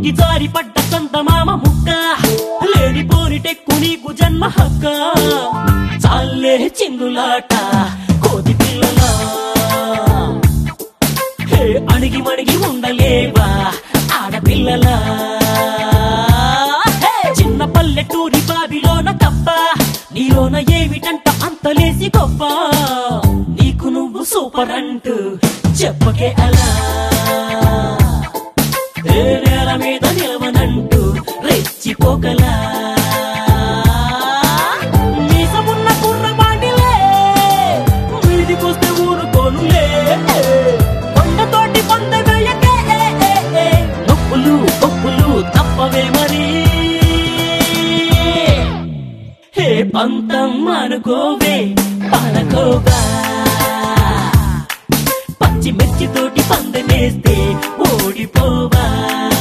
వంగి జారి పడ్డ చందమామ ముక్క లేనిపోని టెక్కు నీకు జన్మ హక్క చాలే చిందులాట కోతి పిల్లలా హే అణిగి మణిగి ఉండలేవా ఆడపిల్లలా హే, చిన్న పల్లెటూరి బావిలోన తప్ప నీలోన ఏమిటంట అంతలేసి గొప్ప నీకు నువ్వు సూపర్ అంటూ చెప్పకే అలా ఏ నేల మీద నిలవనంటూ రెచ్చిపోకలా మీసమున్న కుర్రవాడిలే వీధికొస్తే ఊరుకోనులే కొండతోటి పొంద వేయకే నొప్పులు పప్పులు తప్పవే మరి హే పంతం అనుకోవే పాలకోవా పచ్చి మిర్చితోటి పందెమేస్తే ఓడిపోవా